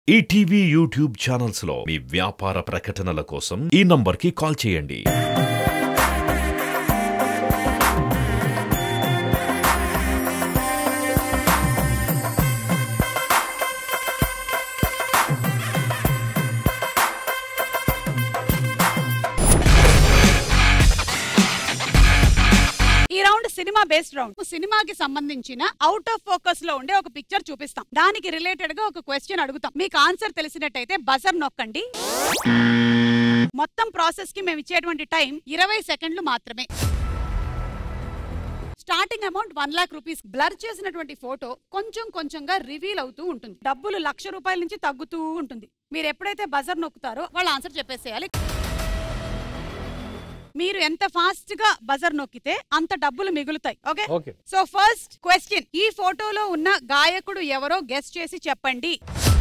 ETV YouTube channels లో మీ వ్యాపార ప్రకటనల కోసం ఈ నంబర్కి కాల్ చేయండి ఈ రౌండ్ సినిమా బేస్డ్ రౌండ్ సినిమాకి సంబంధించిన అవుట్ ఆఫ్ ఫోకస్ లో ఉండే ఒక పిక్చర్ చూపిస్తాం దానికి రిలేటెడ్ గా ఒక క్వశ్చన్ అడుగుతాం మీకు ఆన్సర్ తెలిసినట్టయితే బజర్ నొక్కండి మొత్తం ప్రాసెస్ కి మేము ఇచ్చేటువంటి టైం ఇరవై సెకండ్లు మాత్రమే starting amount one lakh rupees blur చేసినటువంటి ఫోటో కొంచెం కొంచెంగా రివీల్ అవుతూ ఉంటుంది డబ్బులు లక్ష రూపాయల నుంచి తగ్గుతూ ఉంటుంది మీరు ఎప్పుడైతే బజర్ నొక్కుతారో వాళ్ళు ఆన్సర్ చెప్పేసేయాలి మీరు ఎంత ఫాస్ట్ గా బజర్ నొక్కితే అంత డబ్బులు మిగులుతాయి okay okay so first question ఈ ఫోటోలో ఉన్న గాయకుడు ఎవరో గెస్ట్ చేసి చెప్పండి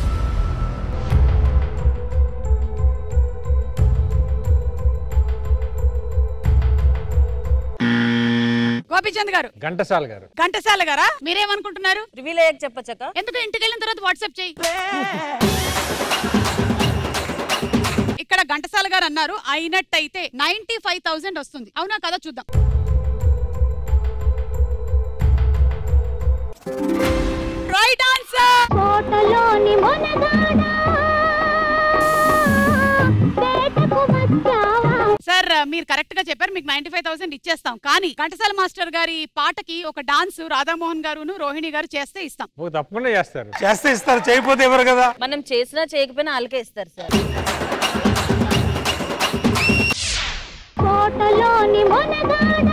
గోపిచంద్ గారు ఘంటసాల గారు ఘంటసాల గారా మీరేమనుకుంటున్నారు రివీల్ అయ్యాక చెప్పచ్చక్క ఎందుకు ఇంటికి వెళ్ళిన తర్వాత వాట్సాప్ చేయి ఇక్కడ ఘంటసాల గారు అన్నారు అయినట్టయితే నైన్టీ ఫైవ్ థౌసండ్ వస్తుంది అవునా కదా చూద్దాం రైట్ ఆన్సర్ కోటలోని మొనగాడా వేటకు వచ్చావా సార్ మీరు కరెక్ట్ గా చెప్పారు మీకు నైన్టీ ఫైవ్ థౌసండ్ ఇచ్చేస్తాం కానీ ఘంటసాల మాస్టర్ గారి పాటకి ఒక డాన్స్ రాధామోహన్ గారును రోహిణి గారు చేస్తే ఇస్తాం ఓ తప్పకుండా చేస్తారు చేస్తే ఇస్తారు చేయకపోతే ఎవరు కదా మనం చేసినా చేయకపోయినా వాళ్ళకే ఇస్తారు సార్ కోటలోని మొనగాడా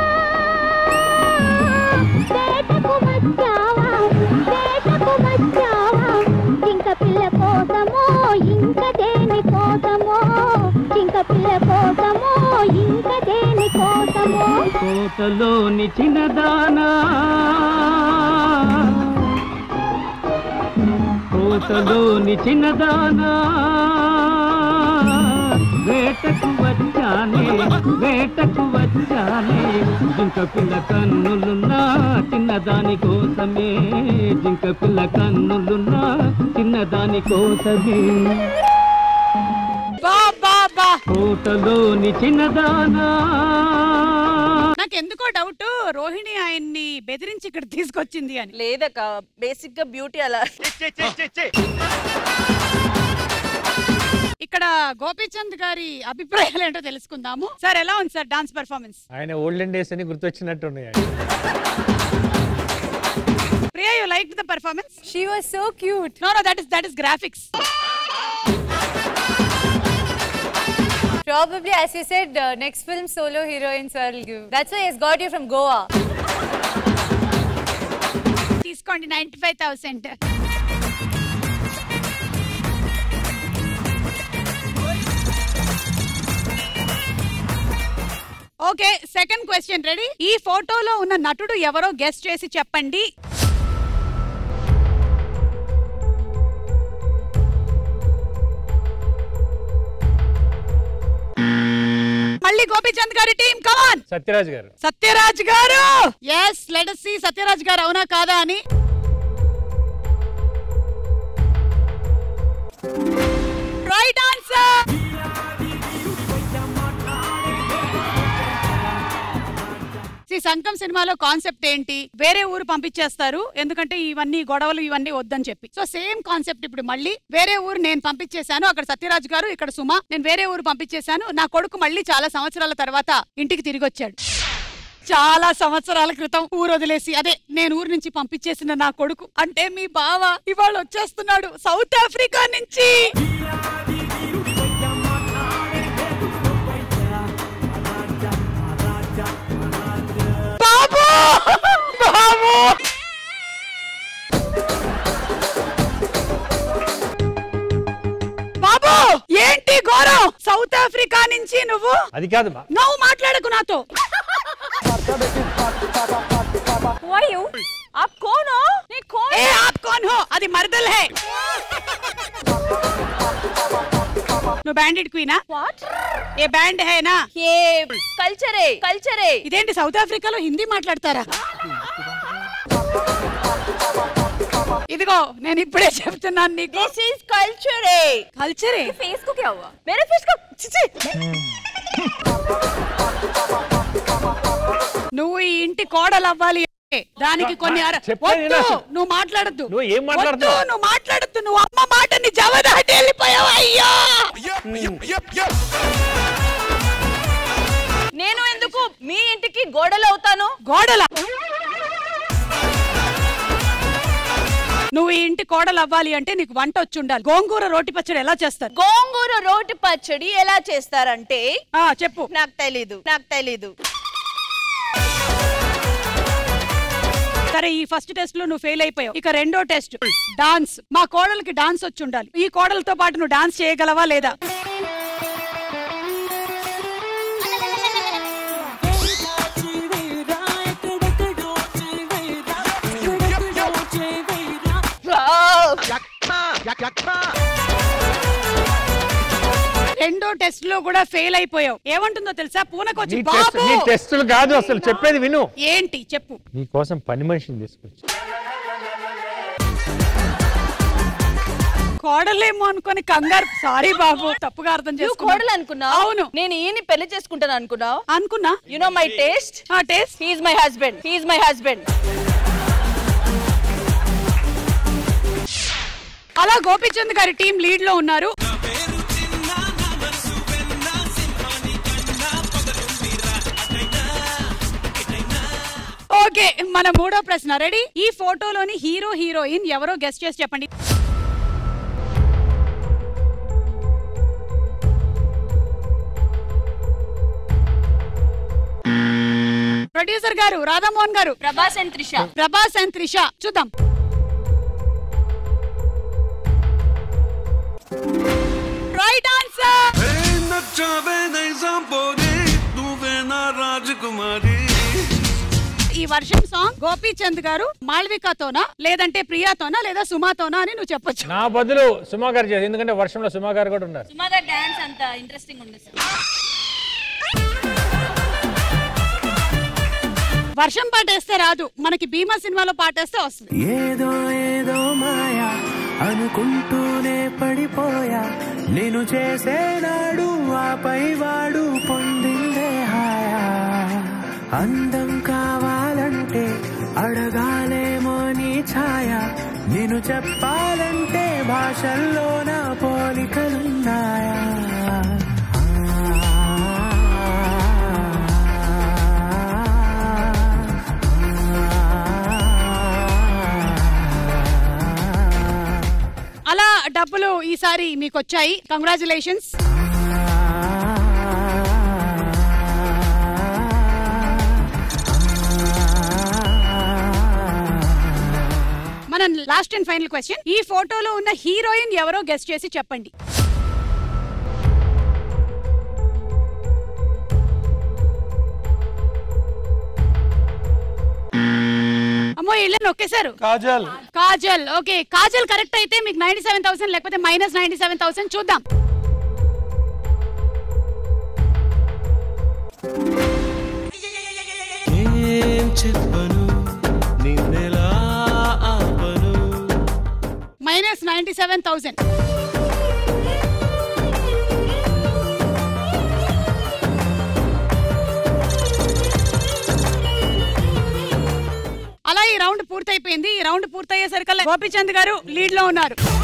వేటకు వచ్చావా వేటకు వచ్చావా జింక పిల్ల కోసమో ఇంక దేని కోసమో జింక పిల్ల కోసమో ఇంక దేని కోసమో కోటలోని చిన్నదానా కోటలోని చిన్నదానా వేటకు వచ్చానే వేటకు వచ్చానే జింక పిల్ల కన్నులున్నా చిన్నదాని కోసమే జింక పిల్ల కన్నులున్నా చిన్నదాని కోసమే బా బా బా కోటలోని చిన్నదానా నాకు ఎందుకో డౌట్ రోహిణి ఆయన్ని బెదిరించి ఇక్కడ తీసుకొచ్చింది అని లేదక్క బేసిక్ గా బ్యూటీ అలా ఇక్కడ గోపీచంద్ గారి అభిప్రాయాలు ఏంటో తెలుసుకుందాము సార్ ఎలా ఉంది సార్ డాన్స్ పెర్ఫార్మెన్స్ ఆయన ఓల్డెన్ డేస్ అని గుర్తొచ్చినట్టు ఉన్నాయి Priya you like the performance She was so cute. No no that is that is graphics Probably, as you said, uh, next film solo heroines I'll give. That's why he's got you from Goa. తీసుకోండి ninety five thousand okay second question ready ఈ ఫోటోలో ఉన్న నటుడు ఎవరో guest చేసి చెప్పండి మళ్ళీ గోపీచంద్ గారి టీం కమాన్ సత్యరాజ్ గారు సత్యరాజ్ గారు ఎస్ లెట్ సి సత్యరాజ్ గారు అవునా కాదా అని రైట్ ఆన్సర్ సి సంకం సినిమాలో కాన్సెప్ట్ ఏంటి వేరే ఊరు పంపించేస్తారు ఎందుకంటే ఇవన్నీ గొడవలు ఇవన్నీ వద్దని చెప్పి సో సేమ్ కాన్సెప్ట్ ఇప్పుడు మళ్ళీ వేరే ఊరు నేను పంపించేశాను అక్కడ సత్యరాజ్ గారు ఇక్కడ సుమ నేను వేరే ఊరు పంపించేశాను నా కొడుకు మళ్ళీ చాలా సంవత్సరాల తర్వాత ఇంటికి తిరిగి వచ్చాడు చాలా సంవత్సరాల క్రితం ఊరు వదిలేసి అదే నేను ఊరు నుంచి పంపించేసిన నా కొడుకు అంటే మీ బావ ఇవాళ వచ్చేస్తున్నాడు సౌత్ ఆఫ్రికా నుంచి బాబు బాబు బాబు ఏంటి ఘోరం సౌత్ ఆఫ్రికా నుంచి నువ్వు అది కాదు మా నువ్వు మాట్లాడకు నాతో Who are you? आप कौन हो नहीं कौन ఏ ఆప్ కౌన్ హో అది మర్దల్ హే నువ్వు బ్యాండెడ్ క్వీనా What? ఏ బ్యాండ్ హేనా ये कल्चर है कल्चर है ఇదేంటి సౌత్ ఆఫ్రికాలో హిందీ మాట్లాడతారా ఇదిగో నేను ఇప్పుడే చెప్తున్నాను నీకు दिस इज कल्चर है కల్చరే फेस को क्या हुआ मेरे फेस को छिछी నువ్వు ఈ ఇంటి కోడలు అవ్వాలి అంటే దానికి కొన్ని అర- చెప్పేది వద్దు, వినాల్సి- నువ్వు మాట్లాడద్దు నువ్వు ఏం మాట్లాడుతున్నావు? నువ్వు మాట్లాడద్దు నువ్వు అమ్మ మాటని జవదాటి వెళ్ళిపోయావు అయ్యో నేను ఎందుకు మీ ఇంటికి గోడలు అవుతాను గోడల నువ్వు ఈ ఇంటి కోడలు అవ్వాలి అంటే నీకు వంట వచ్చి ఉండాలి గోంగూర రోటి పచ్చడి ఎలా చేస్తారు గోంగూర రోటి పచ్చడి ఎలా చేస్తారంటే ఆ చెప్పు నాకు తెలీదు నాకు తెలీదు సరే ఈ ఫస్ట్ టెస్ట్ లో నువ్వు ఫెయిల్ అయిపోయావు ఇక రెండో టెస్ట్ డాన్స్ మా కోడలికి డాన్స్ వచ్చి ఉండాలి ఈ కోడలతో పాటు నువ్వు డాన్స్ చేయగలవా లేదా రెండో టెస్ట్ లో కూడా ఫెయిల్ అయిపోయావు ఏమంటుందో తెలుసా పూనకొచ్చి నీ టెస్ట్ బాబు నీ టెస్టులు కాదు అసలు చెప్పేది విను ఏంటి చెప్పు నీ కోసం పని మనిషిని తీసుకొచ్చి కోడలేమో అనుకొని కంగారు సారీ బాబు తప్పుగా అర్థం నువ్వు చేసుకున్నా కోడలు అనుకున్నా అవును నేను ఈయన పెళ్లి చేసుకుంటాను అనుకున్నావు అనుకున్నా యు నో మై టేస్ట్ ఆ taste he is my husband he is my husband అలా గోపిచంద్ గారి టీం లీడ్ లో ఉన్నారు ఓకే మన మూడో ప్రశ్న రెడీ ఈ ఫోటోలోని హీరో హీరోయిన్ ఎవరో గెస్ట్ చేసి చెప్పండి ప్రొడ్యూసర్ గారు రాధామోహన్ గారు ప్రభాస్ అండ్ త్రిష ప్రభాస్ అండ్ త్రిష చూద్దాం రైట్ ఆన్సర్ ఈ వర్షం సాంగ్ గోపీచంద్ గారు మాళవికతోనా లేదంటే ప్రియాతోనా లేదా సుమాతోనా అని నువ్వు చెప్పొచ్చు నా బదులు సుమా గారు చేసి ఎందుకంటే వర్షంలో సుమా గారు కూడా ఉన్నారు సుమాగా డాన్స్ అంత ఇంట్రెస్టింగ్ ఉంది వర్షం పాట వేస్తే రాదు మనకి భీమా సినిమాలో పాటేస్తే వస్తుంది ఏదో ఏదో మాయా అనుకుంటూనే పడిపోయా నేను చేసేనాడు ఆపై వాడు పొందిందే హాయా అందం కావాలంటే అడగాలేమో నీ ఛాయ నేను చెప్పాలంటే భాషల్లో నా పోలికలున్నాయా అలా డబ్బులు ఈసారి మీకు వచ్చాయి కంగ్రాచులేషన్స్ మన లాస్ట్ అండ్ ఫైనల్ క్వశ్చన్ ఈ ఫోటోలో ఉన్న హీరోయిన్ ఎవరో గెస్ట్ చేసి చెప్పండి అమ్మో ఇళ్ళ నొక్కేశారు కాజల్ కాజల్ ఓకే కాజల్ కరెక్ట్ అయితే మీకు నైన్టీ సెవెన్ థౌసండ్ లేకపోతే మైనస్ నైన్టీ సెవెన్ థౌసండ్ చూద్దాం ఏం చెప్పను నిన్నెలా ఆపను మైనస్ నైన్టీ సెవెన్ థౌసండ్ అలా ఈ రౌండ్ పూర్తయిపోయింది ఈ రౌండ్ పూర్తయ్యేసరికల్లా గోపిచంద్ గారు లీడ్ లో ఉన్నారు